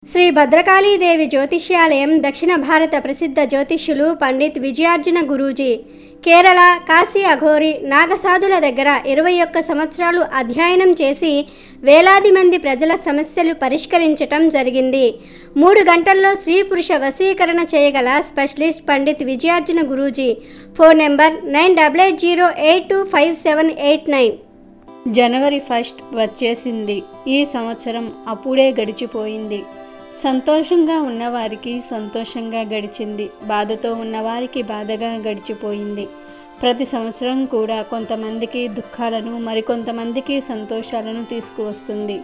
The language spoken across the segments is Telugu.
శ్రీ భద్రకాళీదేవి జ్యోతిష్యాలయం దక్షిణ భారత ప్రసిద్ధ జ్యోతిష్యులు పండిత్ విజయార్జున గురూజీ కేరళ కాశీ అఘోరి నాగసాధుల దగ్గర ఇరవై ఒక్క సంవత్సరాలు అధ్యయనం చేసి వేలాది మంది ప్రజల సమస్యలు పరిష్కరించటం జరిగింది మూడు గంటల్లో స్త్రీ పురుష వశీకరణ చేయగల specialist Pandit Vijayarjuna Guruji phone number nine double eight zero eight two five seven eight nine జనవరి ఫస్ట్ వచ్చేసింది ఈ సంవత్సరం అప్పుడే గడిచిపోయింది సంతోషంగా ఉన్నవారికి సంతోషంగా గడిచింది బాధతో ఉన్నవారికి బాధగా గడిచిపోయింది ప్రతి సంవత్సరం కూడా కొంతమందికి దుఃఖాలను మరికొంతమందికి సంతోషాలను తీసుకువస్తుంది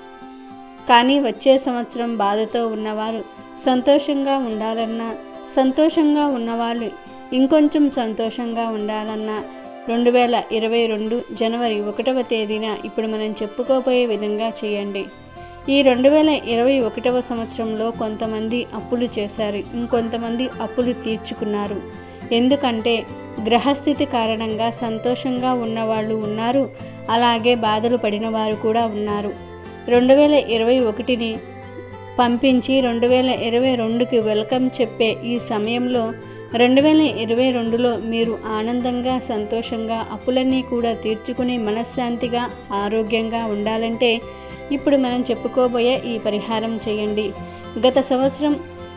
కానీ వచ్చే సంవత్సరం బాధతో ఉన్నవారు సంతోషంగా ఉండాలన్నా సంతోషంగా ఉన్నవాళ్ళు ఇంకొంచెం సంతోషంగా ఉండాలన్నా రెండు వేల ఇరవై రెండు జనవరి ఒకటవ తేదీన ఇప్పుడు మనం చెప్పుకోబోయే విధంగా చేయండి ఈ రెండు వేల ఇరవై ఒకటవ సంవత్సరంలో కొంతమంది అప్పులు చేశారు ఇంకొంతమంది అప్పులు తీర్చుకున్నారు ఎందుకంటే గ్రహస్థితి కారణంగా సంతోషంగా ఉన్నవాళ్ళు ఉన్నారు అలాగే బాధలు పడిన వారు కూడా ఉన్నారు రెండు వేల ఇరవై ఒకటిని పంపించి రెండు వేల ఇరవై రెండుకి వెల్కమ్ చెప్పే ఈ సమయంలో రెండు వేల ఇరవై రెండులో మీరు ఆనందంగా సంతోషంగా అప్పులన్నీ కూడా తీర్చుకుని మనశ్శాంతిగా ఆరోగ్యంగా ఉండాలంటే ఇప్పుడు మనం చెప్పుకోబోయే ఈ పరిహారం చేయండి గత సంవత్సరం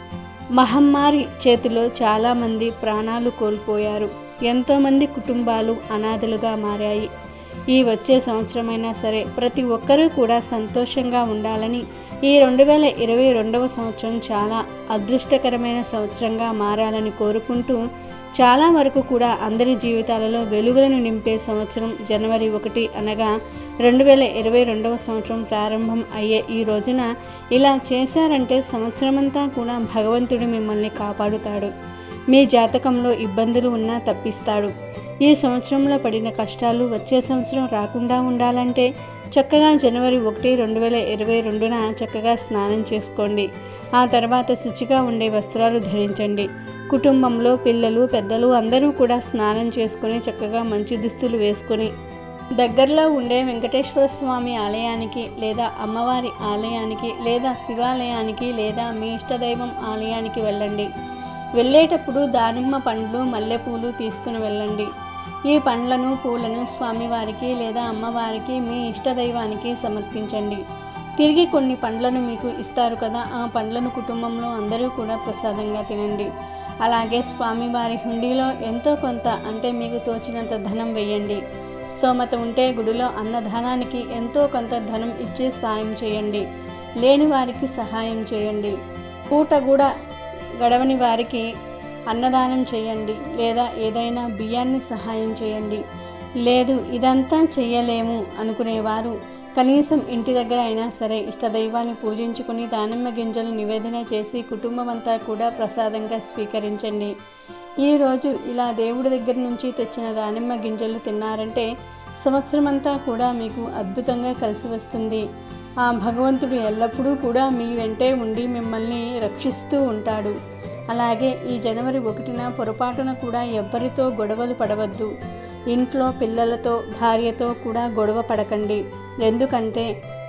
మహమ్మారి చేతిలో చాలామంది ప్రాణాలు కోల్పోయారు ఎంతోమంది కుటుంబాలు అనాథలుగా మారాయి ఈ వచ్చే సంవత్సరమైనా సరే ప్రతి ఒక్కరూ కూడా సంతోషంగా ఉండాలని ఈ రెండు వేల ఇరవై రెండవ సంవత్సరం చాలా అదృష్టకరమైన సంవత్సరంగా మారాలని కోరుకుంటూ చాలా వరకు కూడా అందరి జీవితాలలో వెలుగులను నింపే సంవత్సరం జనవరి ఒకటి అనగా రెండు వేల ఇరవై రెండవ సంవత్సరం ప్రారంభం అయ్యే ఈ రోజున ఇలా చేశారంటే సంవత్సరమంతా కూడా భగవంతుడు మిమ్మల్ని కాపాడుతాడు మీ జాతకంలో ఇబ్బందులు ఉన్నా తప్పిస్తాడు ఈ సంవత్సరంలో పడిన కష్టాలు వచ్చే సంవత్సరం రాకుండా ఉండాలంటే చక్కగా జనవరి ఒకటి రెండు వేల ఇరవై రెండున చక్కగా స్నానం చేసుకోండి ఆ తర్వాత శుచిగా ఉండే వస్త్రాలు ధరించండి కుటుంబంలో పిల్లలు పెద్దలు అందరూ కూడా స్నానం చేసుకొని చక్కగా మంచి దుస్తులు వేసుకొని దగ్గరలో ఉండే వెంకటేశ్వర స్వామి ఆలయానికి లేదా అమ్మవారి ఆలయానికి లేదా శివాలయానికి లేదా మీ ఇష్టదైవం ఆలయానికి వెళ్ళండి వెళ్ళేటప్పుడు దానిమ్మ పండ్లు మల్లెపూలు తీసుకుని వెళ్ళండి ఈ పండ్లను పూలను స్వామివారికి లేదా అమ్మవారికి మీ ఇష్టదైవానికి సమర్పించండి తిరిగి కొన్ని పండ్లను మీకు ఇస్తారు కదా ఆ పండ్లను కుటుంబంలో అందరూ కూడా ప్రసాదంగా తినండి అలాగే స్వామివారి హుండీలో ఎంతో కొంత అంటే మీకు తోచినంత ధనం వేయండి స్తోమత ఉంటే గుడిలో అన్నదానానికి ఎంతో కొంత ధనం ఇచ్చి సాయం చేయండి లేని వారికి సహాయం చేయండి పూట కూడా గడవని వారికి అన్నదానం చేయండి లేదా ఏదైనా బియ్యాన్ని సహాయం చేయండి లేదు ఇదంతా చెయ్యలేము అనుకునేవారు కనీసం ఇంటి దగ్గర అయినా సరే ఇష్టదైవాన్ని పూజించుకుని దానిమ్మ గింజలు నివేదన చేసి కుటుంబం అంతా కూడా ప్రసాదంగా స్వీకరించండి ఈరోజు ఇలా దేవుడి దగ్గర నుంచి తెచ్చిన దానిమ్మ గింజలు తిన్నారంటే సంవత్సరం అంతా కూడా మీకు అద్భుతంగా కలిసి వస్తుంది ఆ భగవంతుడు ఎల్లప్పుడూ కూడా మీ వెంటే ఉండి మిమ్మల్ని రక్షిస్తూ ఉంటాడు అలాగే ఈ జనవరి ఒకటిన పొరపాటున కూడా ఎవ్వరితో గొడవలు పడవద్దు ఇంట్లో పిల్లలతో భార్యతో కూడా గొడవ పడకండి ఎందుకంటే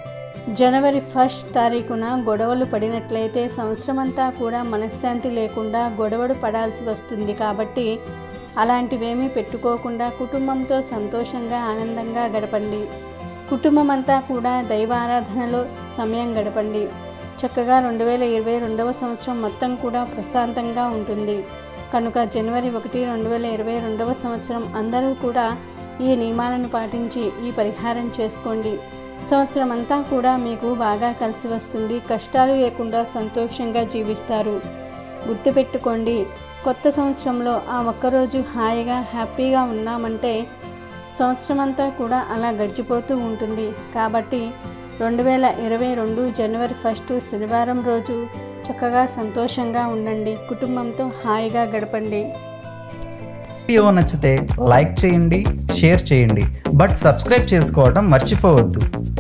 జనవరి ఫస్ట్ తారీఖున గొడవలు పడినట్లయితే సంవత్సరమంతా కూడా మనశ్శాంతి లేకుండా గొడవలు పడాల్సి వస్తుంది కాబట్టి అలాంటివేమీ పెట్టుకోకుండా కుటుంబంతో సంతోషంగా ఆనందంగా గడపండి కుటుంబం అంతా కూడా దైవారాధనలో సమయం గడపండి చక్కగా రెండు వేల ఇరవై రెండవ సంవత్సరం మొత్తం కూడా ప్రశాంతంగా ఉంటుంది కనుక జనవరి ఒకటి రెండు వేల ఇరవై రెండవ సంవత్సరం అందరూ కూడా ఈ నియమాలను పాటించి ఈ పరిహారం చేసుకోండి సంవత్సరం అంతా కూడా మీకు బాగా కలిసి వస్తుంది కష్టాలు లేకుండా సంతోషంగా జీవిస్తారు గుర్తుపెట్టుకోండి కొత్త సంవత్సరంలో ఆ ఒక్కరోజు హాయిగా హ్యాపీగా ఉన్నామంటే సంవత్సరం అంతా కూడా అలా గడిచిపోతూ ఉంటుంది కాబట్టి రెండు వేల ఇరవై రెండు జనవరి ఫస్ట్ శనివారం రోజు చక్కగా సంతోషంగా ఉండండి కుటుంబంతో హాయిగా గడపండి వీడియో నచ్చితే లైక్ చేయండి షేర్ చేయండి బట్ సబ్స్క్రైబ్ చేసుకోవడం మర్చిపోవద్దు